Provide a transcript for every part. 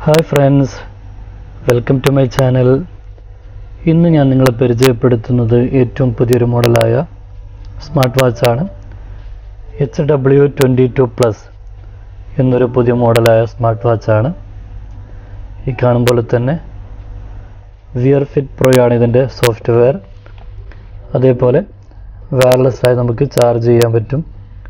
hi friends welcome to my channel ഇന്ന് ഞാൻ നിങ്ങളെ പരിചയപ്പെടുത്തുന്നത് ഏറ്റവും പുതിയൊരു മോഡലായ സ്മാർട്ട് വാച്ചാണ് H W twenty two plus എന്നൊരു പുതിയ മോഡലായ സ്മാർട്ട് വാച്ചാണ് ഈ കാണുമ്പോൾ തന്നെ വിയർ ഫിറ്റ് പ്രോയാണ് ഇതിൻ്റെ സോഫ്റ്റ്വെയർ അതേപോലെ വയർലെസ് ആയി നമുക്ക് ചാർജ് ചെയ്യാൻ പറ്റും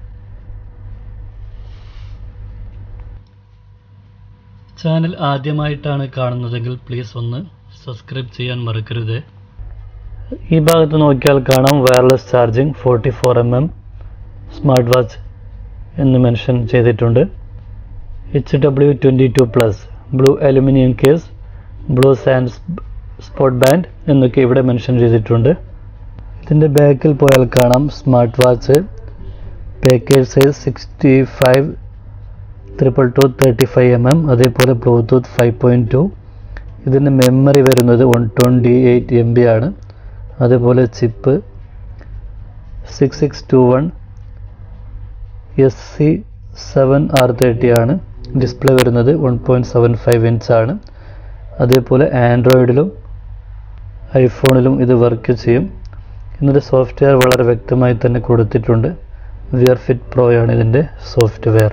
ചാനൽ ആദ്യമായിട്ടാണ് കാണുന്നതെങ്കിൽ പ്ലീസ് ഒന്ന് സബ്സ്ക്രൈബ് ചെയ്യാൻ മറക്കരുത് ഈ ഭാഗത്ത് നോക്കിയാൽ കാണാം wireless charging forty four M M smart watch എന്ന് മെൻഷൻ ചെയ്തിട്ടുണ്ട് H W twenty two plus blue aluminium case blue sand spot band എന്നൊക്കെ ഇവിടെ മെൻഷൻ ചെയ്തിട്ടുണ്ട് ഇതിൻ്റെ ബാക്കിൽ പോയാൽ കാണാം smart watch package size sixty five triple two thirty five M M അതേപോലെ ബ്ലൂടൂത്ത് ഫൈവ് പോയിൻറ്റ് ടു ഇതിൻ്റെ മെമ്മറി വരുന്നത് one twenty eight M B ആണ് അതേപോലെ chip six six two one S C seven R thirty ആണ് display വരുന്നത് one point seven five inch ആണ് അതേപോലെ ആൻഡ്രോയിഡിലും ഐഫോണിലും ഇത് വർക്ക് ചെയ്യും ഇതിൻ്റെ സോഫ്റ്റ്വെയർ വളരെ വ്യക്തമായി തന്നെ കൊടുത്തിട്ടുണ്ട് വിയർ ഫിറ്റ് പ്രോയാണ് ഇതിൻ്റെ സോഫ്റ്റ്വെയർ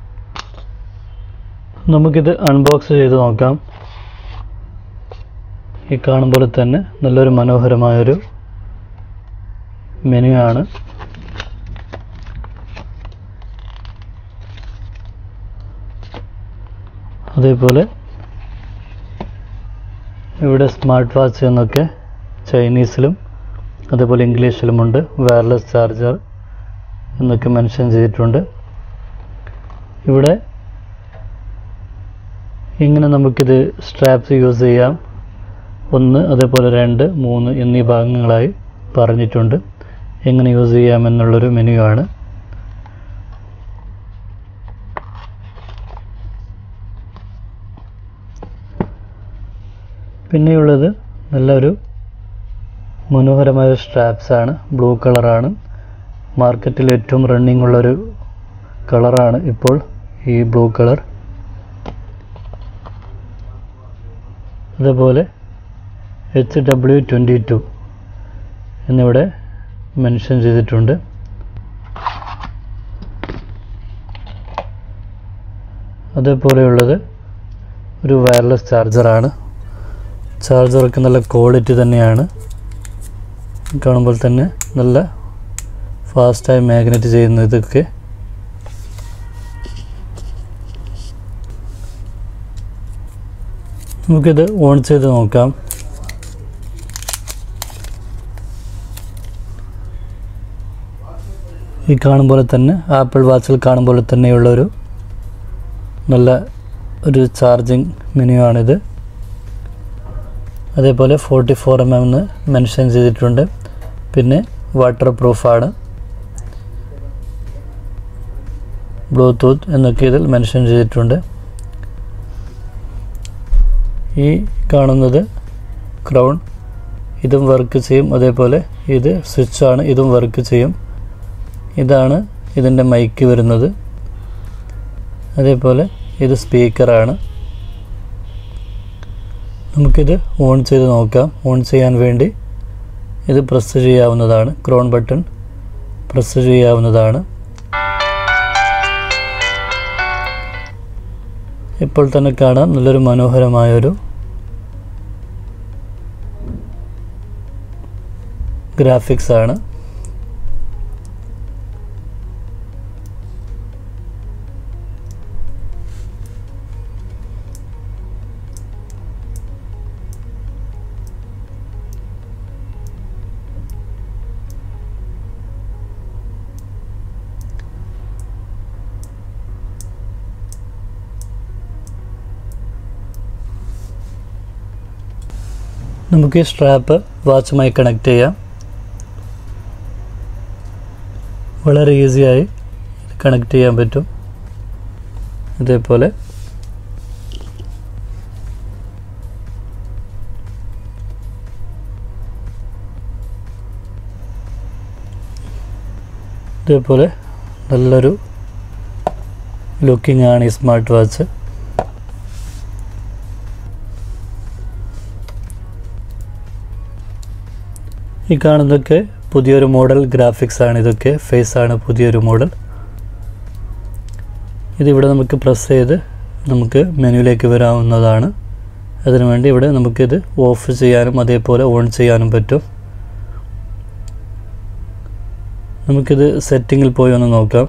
നമുക്കിത് അൺബോക്സ് ചെയ്ത് നോക്കാം ഈ കാണുമ്പോൾ തന്നെ നല്ലൊരു മനോഹരമായൊരു മെനു ആണ് അതേപോലെ ഇവിടെ സ്മാർട്ട് വാച്ച് എന്നൊക്കെ ചൈനീസിലും അതേപോലെ ഇംഗ്ലീഷിലുമുണ്ട് വയർലെസ് ചാർജർ എന്നൊക്കെ മെൻഷൻ ചെയ്തിട്ടുണ്ട് ഇവിടെ ഇങ്ങനെ നമുക്കിത് സ്ട്രാപ്സ് യൂസ് ചെയ്യാം ഒന്ന് അതേപോലെ രണ്ട് മൂന്ന് എന്നീ ഭാഗങ്ങളായി പറഞ്ഞിട്ടുണ്ട് എങ്ങനെ യൂസ് ചെയ്യാമെന്നുള്ളൊരു മെനു ആണ് പിന്നെയുള്ളത് നല്ലൊരു മനോഹരമായ സ്ട്രാപ്സ് ആണ് ബ്ലൂ കളറാണ് മാർക്കറ്റിൽ ഏറ്റവും റണ്ണിങ് ഉള്ളൊരു കളറാണ് ഇപ്പോൾ ഈ ബ്ലൂ കളർ അതേപോലെ എച്ച് ഡബ്ല്യു ട്വൻറ്റി ടു എന്നിവിടെ മെൻഷൻ ചെയ്തിട്ടുണ്ട് അതേപോലെയുള്ളത് ഒരു വയർലെസ് ചാർജറാണ് ചാർജറൊക്കെ നല്ല ക്വാളിറ്റി തന്നെയാണ് കാണുമ്പോൾ തന്നെ നല്ല ഫാസ്റ്റായി മാഗ്നറ്റ് ചെയ്യുന്ന ഇതൊക്കെ നമുക്കിത് ഓൺ ചെയ്ത് നോക്കാം ഈ കാണുമ്പോൾ തന്നെ ആപ്പിൾ വാച്ചിൽ കാണുമ്പോൾ തന്നെയുള്ളൊരു നല്ല ഒരു ചാർജിങ് മെനു ആണിത് അതേപോലെ ഫോർട്ടി ഫോർ എം എം എന്ന് മെൻഷൻ ചെയ്തിട്ടുണ്ട് പിന്നെ വാട്ടർ പ്രൂഫാണ് ബ്ലൂടൂത്ത് എന്നൊക്കെ ഇതിൽ മെൻഷൻ ചെയ്തിട്ടുണ്ട് ഈ കാണുന്നത് ക്രൗൺ ഇതും വർക്ക് ചെയ്യും അതേപോലെ ഇത് സ്വിച്ചാണ് ഇതും വർക്ക് ചെയ്യും ഇതാണ് ഇതിൻ്റെ മൈക്ക് വരുന്നത് അതേപോലെ ഇത് സ്പീക്കറാണ് നമുക്കിത് ഓൺ ചെയ്ത് നോക്കാം ഓൺ ചെയ്യാൻ വേണ്ടി ഇത് പ്രസ് ചെയ്യാവുന്നതാണ് ക്രോൺ ബട്ടൺ പ്രസ് ചെയ്യാവുന്നതാണ് ഇപ്പോൾ തന്നെ കാണാം നല്ലൊരു മനോഹരമായൊരു ഗ്രാഫിക്സ് ആണ് നമുക്ക് ഈ സ്ട്രാപ്പ് വാച്ചുമായി കണക്ട് ചെയ്യാം വളരെ ഈസിയായി കണക്ട് ചെയ്യാൻ പറ്റും ഇതേപോലെ ഇതേപോലെ നല്ലൊരു ലുക്കിംഗ് ആണ് ഈ സ്മാർട്ട് വാച്ച് ഈ കാണുന്നതൊക്കെ പുതിയൊരു മോഡൽ ഗ്രാഫിക്സ് ആണ് ഇതൊക്കെ ഫേസ് ആണ് പുതിയൊരു മോഡൽ ഇതിവിടെ നമുക്ക് പ്രസ് ചെയ്ത് നമുക്ക് മെനുവിലേക്ക് വരാവുന്നതാണ് അതിനുവേണ്ടി ഇവിടെ നമുക്കിത് ഓഫ് ചെയ്യാനും അതേപോലെ ഓൺ ചെയ്യാനും പറ്റും നമുക്കിത് സെറ്റിങ്ങിൽ പോയി ഒന്ന് നോക്കാം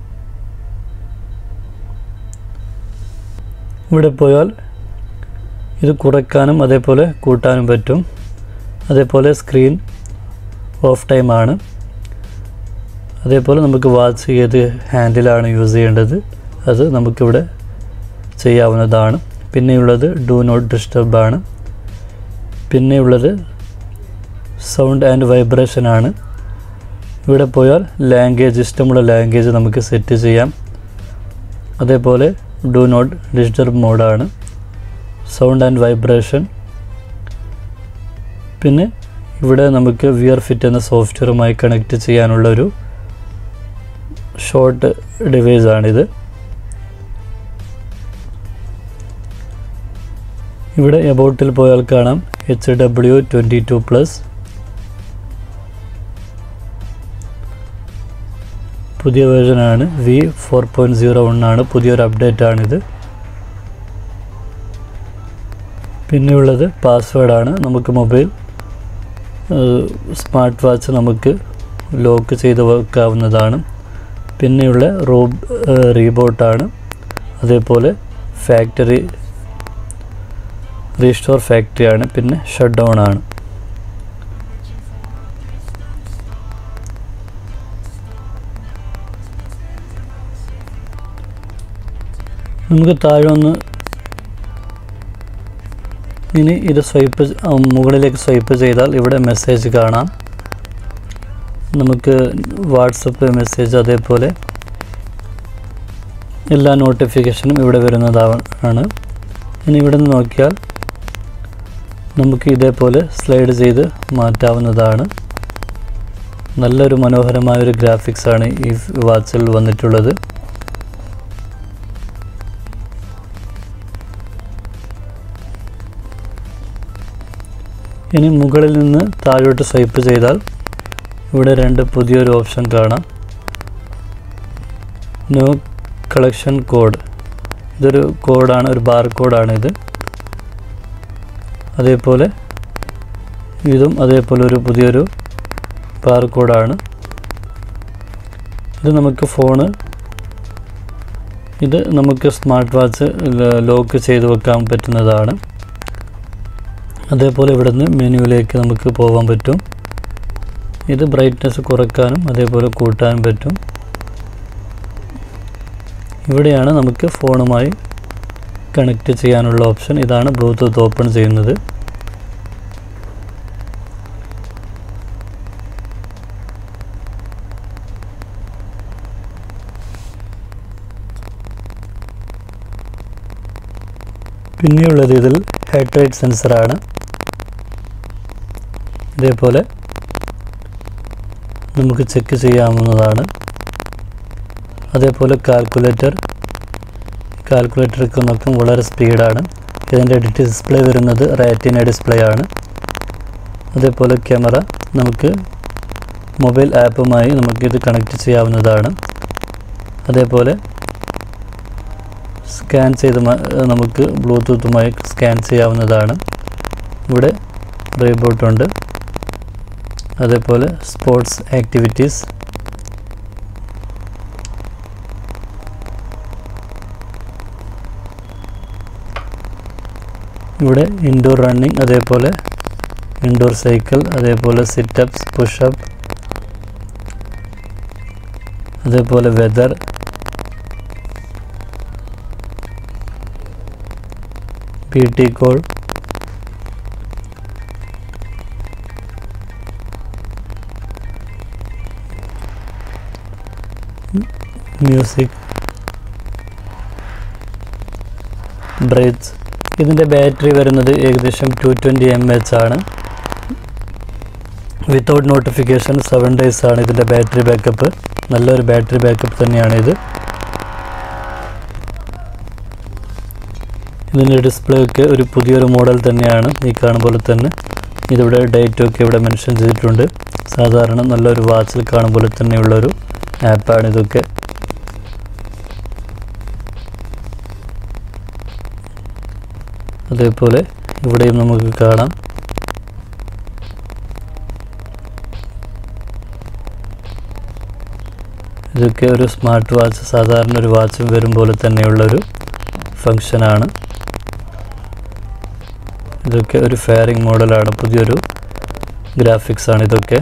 ഇവിടെ പോയാൽ ഇത് കുറയ്ക്കാനും അതേപോലെ കൂട്ടാനും പറ്റും അതേപോലെ സ്ക്രീൻ ഓഫ് ടൈം ആണ് അതേപോലെ നമുക്ക് വാച്ച് ഏത് ഹാൻഡിലാണ് യൂസ് ചെയ്യേണ്ടത് അത് നമുക്കിവിടെ ചെയ്യാവുന്നതാണ് പിന്നെയുള്ളത് ഡു നോട്ട് ഡിസ്റ്റർബ് ആണ് പിന്നെയുള്ളത് സൗണ്ട് ആൻഡ് വൈബ്രേഷൻ ആണ് ഇവിടെ പോയാൽ ലാംഗ്വേജ് ഇഷ്ടമുള്ള ലാംഗ്വേജ് നമുക്ക് സെറ്റ് ചെയ്യാം അതേപോലെ ഡു നോട്ട് ഡിസ്റ്റർബ് മോഡാണ് സൗണ്ട് ആൻഡ് വൈബ്രേഷൻ പിന്നെ ഇവിടെ നമുക്ക് വിയർ ഫിറ്റ് എന്ന സോഫ്റ്റ്വെയറുമായി കണക്ട് ചെയ്യാനുള്ള ഒരു ഷോർട്ട് ഡിവൈസ് ആണിത് ഇവിടെ എബൌട്ടിൽ പോയാൽ കാണാം H W twenty two plus പുതിയ വേർഷനാണ് V four point zero one ആണ് പുതിയൊരു അപ്ഡേറ്റ് ആണിത് പിന്നെയുള്ളത് പാസ്വേഡാണ് നമുക്ക് മൊബൈൽ സ്മാർട്ട് വാച്ച് നമുക്ക് ലോക്ക് ചെയ്ത് വെക്കാവുന്നതാണ് പിന്നെയുള്ള റോബ് റീബോട്ടാണ് അതേപോലെ ഫാക്ടറി റീസ്റ്റോർ ഫാക്ടറിയാണ് പിന്നെ ഷട്ട് ഡൗൺ ആണ് നമുക്ക് താഴെ ഒന്ന് ഇനി ഇത് സ്വൈപ്പ് മുകളിലേക്ക് സ്വൈപ്പ് ചെയ്താൽ ഇവിടെ മെസ്സേജ് കാണാം നമുക്ക് വാട്സപ്പ് മെസ്സേജ് അതേപോലെ എല്ലാ നോട്ടിഫിക്കേഷനും ഇവിടെ വരുന്നതാണ് ഇനി ഇവിടെ നിന്ന് നോക്കിയാൽ നമുക്ക് ഇതേപോലെ സ്ലൈഡ് ചെയ്ത് മാറ്റാവുന്നതാണ് നല്ലൊരു മനോഹരമായൊരു ഗ്രാഫിക്സാണ് ഈ വാച്ചിൽ വന്നിട്ടുള്ളത് ഇനി മുകളിൽ നിന്ന് താഴോട്ട് സ്വൈപ്പ് ചെയ്താൽ ഇവിടെ രണ്ട് പുതിയൊരു ഓപ്ഷൻ കാണാം നോ കളക്ഷൻ കോഡ് ഇതൊരു കോഡാണ് ഒരു ബാർ കോഡാണ് ഇത് അതേപോലെ ഇതും അതേപോലെ ഒരു പുതിയൊരു ബാർ കോഡാണ് ഇത് നമുക്ക് ഫോണ് ഇത് നമുക്ക് സ്മാർട്ട് വാച്ച് ലോക്ക് ചെയ്ത് വെക്കാൻ പറ്റുന്നതാണ് അതേപോലെ ഇവിടുന്ന് മെനുവിലേക്ക് നമുക്ക് പോകാൻ പറ്റും ഇത് ബ്രൈറ്റ്നസ് കുറയ്ക്കാനും അതേപോലെ കൂട്ടാനും പറ്റും ഇവിടെയാണ് നമുക്ക് ഫോണുമായി കണക്റ്റ് ചെയ്യാനുള്ള ഓപ്ഷൻ ഇതാണ് ബ്ലൂടൂത്ത് ഓപ്പൺ ചെയ്യുന്നത് പിന്നെയുള്ളത് ഇതിൽ ഹെഡ് റേറ്റ് സെൻസറാണ് ഇതേപോലെ നമുക്ക് ചെക്ക് ചെയ്യാവുന്നതാണ് അതേപോലെ കാൽക്കുലേറ്റർ കാൽക്കുലേറ്റർക്ക് നോക്കും വളരെ സ്പീഡാണ് ഇതിൻ്റെ ഡിസ്പ്ലേ വരുന്നത് റാറ്റിന ഡിസ്പ്ലേ ആണ് അതേപോലെ ക്യാമറ നമുക്ക് മൊബൈൽ ആപ്പുമായി നമുക്കിത് കണക്ട് ചെയ്യാവുന്നതാണ് അതേപോലെ സ്കാൻ ചെയ്ത് നമുക്ക് ബ്ലൂടൂത്തുമായി സ്കാൻ ചെയ്യാവുന്നതാണ് ഇവിടെ റീബോട്ടുണ്ട് അതേപോലെ സ്പോർട്സ് ആക്ടിവിറ്റീസ് ഇവിടെ ഇൻഡോർ റണ്ണിങ് അതേപോലെ ഇൻഡോർ സൈക്കിൾ അതേപോലെ സിറ്റപ്സ് പുഷപ്പ് അതേപോലെ weather P T call music ബ്രേറ്റ്സ് ഇതിൻ്റെ ബാറ്ററി വരുന്നത് ഏകദേശം ടു ട്വൻറ്റി എം എച്ച് ആണ് വിത്തൗട്ട് നോട്ടിഫിക്കേഷൻ സെവൻ ഡേയ്സ് ആണ് ഇതിൻ്റെ ബാറ്ററി ബാക്കപ്പ് നല്ലൊരു ബാറ്ററി ബാക്കപ്പ് തന്നെയാണ് ഇത് ഇതിൻ്റെ ഡിസ്പ്ലേ ഒക്കെ ഒരു പുതിയൊരു മോഡൽ തന്നെയാണ് ഈ കാണും പോലെ തന്നെ ഇതിവിടെ ഡേറ്റും ഒക്കെ ഇവിടെ മെൻഷൻ ചെയ്തിട്ടുണ്ട് സാധാരണ നല്ലൊരു വാച്ചിൽ കാണും പോലെ തന്നെയുള്ളൊരു ആപ്പാണ് ഇതൊക്കെ അതേപോലെ ഇവിടെയും നമുക്ക് കാണാം ഇതൊക്കെ ഒരു സ്മാർട്ട് വാച്ച് സാധാരണ ഒരു വാച്ചും വരും പോലെ തന്നെയുള്ളൊരു ഫങ്ഷനാണ് ഇതൊക്കെ ഒരു ഫെയറിംഗ് മോഡലാണ് പുതിയൊരു ഗ്രാഫിക്സ് ആണ് ഇതൊക്കെ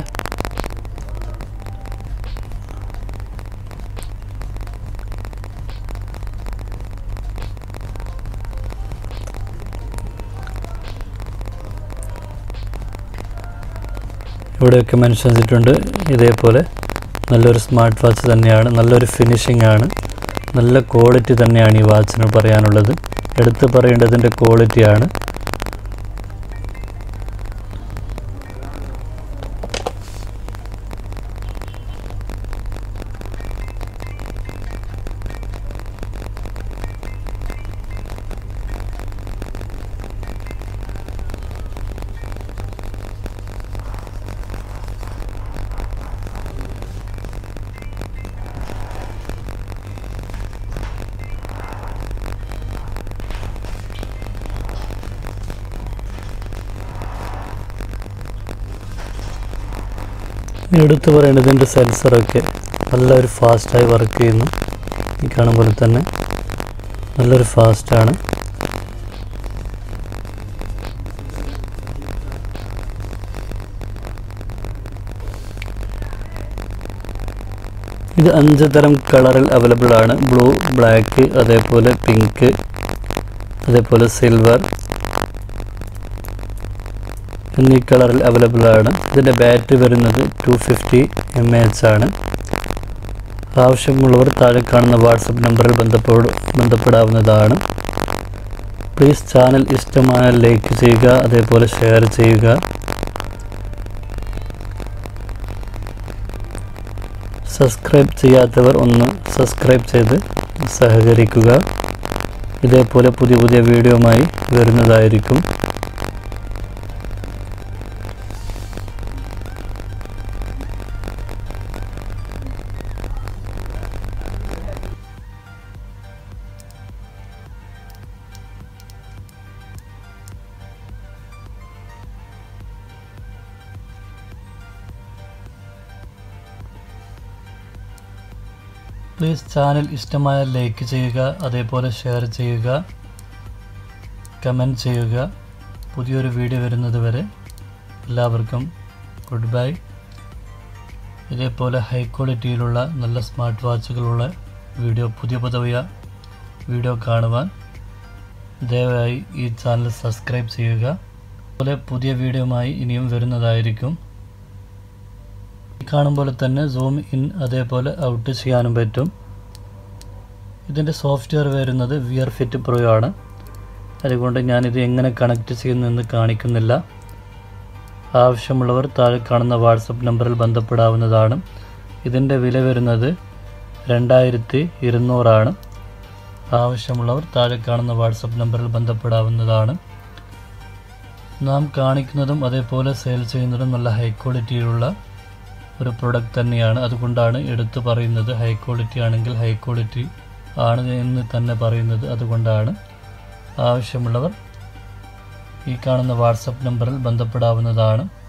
ഇവിടെയൊക്കെ മെൻഷൻ ചെയ്തിട്ടുണ്ട് ഇതേപോലെ നല്ലൊരു സ്മാർട്ട് വാച്ച് തന്നെയാണ് നല്ലൊരു ഫിനിഷിംഗ് ആണ് നല്ല ക്വാളിറ്റി തന്നെയാണ് ഈ വാച്ചിന് പറയാനുള്ളത് എടുത്തു പറയേണ്ടതിൻ്റെ ക്വാളിറ്റിയാണ് എടുത്തു പറയേണ്ടതിൻ്റെ സെൻസറൊക്കെ നല്ലൊരു ഫാസ്റ്റായി വർക്ക് ചെയ്യുന്നു ഈ കാണുമ്പോൾ തന്നെ നല്ലൊരു ഫാസ്റ്റാണ് ഇത് അഞ്ച് തരം കളറിൽ അവൈലബിൾ ആണ് ബ്ലൂ ബ്ലാക്ക് അതേപോലെ പിങ്ക് അതേപോലെ സിൽവർ എന്നീ കളറിൽ അവൈലബിൾ ആണ് ഇതിൻ്റെ ബാറ്ററി വരുന്നത് two fifty M A H ആണ് ആവശ്യമുള്ളവർ താഴെ കാണുന്ന വാട്സപ്പ് നമ്പറിൽ ബന്ധപ്പെട് ബന്ധപ്പെടാവുന്നതാണ് പ്ലീസ് ചാനൽ ഇഷ്ടമായ ലൈക്ക് ചെയ്യുക അതേപോലെ ഷെയർ ചെയ്യുക സബ്സ്ക്രൈബ് ചെയ്യാത്തവർ ഒന്ന് സബ്സ്ക്രൈബ് ചെയ്ത് സഹകരിക്കുക ഇതേപോലെ പുതിയ പുതിയ വീഡിയോയുമായി വരുന്നതായിരിക്കും പ്ലീസ് ചാനൽ ഇഷ്ടമായ ലൈക്ക് ചെയ്യുക അതേപോലെ ഷെയർ ചെയ്യുക കമൻറ്റ് ചെയ്യുക പുതിയൊരു വീഡിയോ വരുന്നത് വരെ എല്ലാവർക്കും ഗുഡ് ബൈ ഇതേപോലെ ഹൈ ക്വാളിറ്റിയിലുള്ള നല്ല സ്മാർട്ട് വാച്ചുകളുള്ള വീഡിയോ പുതിയ പുതിയ വീഡിയോ കാണുവാൻ ദയവായി ഈ ചാനൽ സബ്സ്ക്രൈബ് ചെയ്യുക അതുപോലെ പുതിയ വീഡിയോയുമായി ഇനിയും വരുന്നതായിരിക്കും കാണുമ്പോൾ തന്നെ സൂം ഇൻ അതേപോലെ ഔട്ട് ചെയ്യാനും പറ്റും ഇതിൻ്റെ സോഫ്റ്റ്വെയർ വരുന്നത് വിയർ ഫിറ്റ് പ്രോ ആണ് അതുകൊണ്ട് ഞാനിത് എങ്ങനെ കണക്ട് ചെയ്യുന്നെന്ന് കാണിക്കുന്നില്ല ആവശ്യമുള്ളവർ താഴെ കാണുന്ന വാട്സപ്പ് നമ്പറിൽ ബന്ധപ്പെടാവുന്നതാണ് ഇതിൻ്റെ വില വരുന്നത് രണ്ടായിരത്തി ഇരുന്നൂറാണ് ആവശ്യമുള്ളവർ താഴെ കാണുന്ന വാട്സപ്പ് നമ്പറിൽ ബന്ധപ്പെടാവുന്നതാണ് നാം കാണിക്കുന്നതും അതേപോലെ സെയിൽ ചെയ്യുന്നതും നല്ല ഹൈ ക്വാളിറ്റിയിലുള്ള ഒരു പ്രൊഡക്റ്റ് തന്നെയാണ് അതുകൊണ്ടാണ് എടുത്തു പറയുന്നത് ഹൈ ക്വാളിറ്റി ആണെങ്കിൽ ഹൈ ക്വാളിറ്റി ആണ് എന്ന് തന്നെ പറയുന്നത് അതുകൊണ്ടാണ് ആവശ്യമുള്ളവർ ഈ കാണുന്ന വാട്സപ്പ് നമ്പറിൽ ബന്ധപ്പെടാവുന്നതാണ്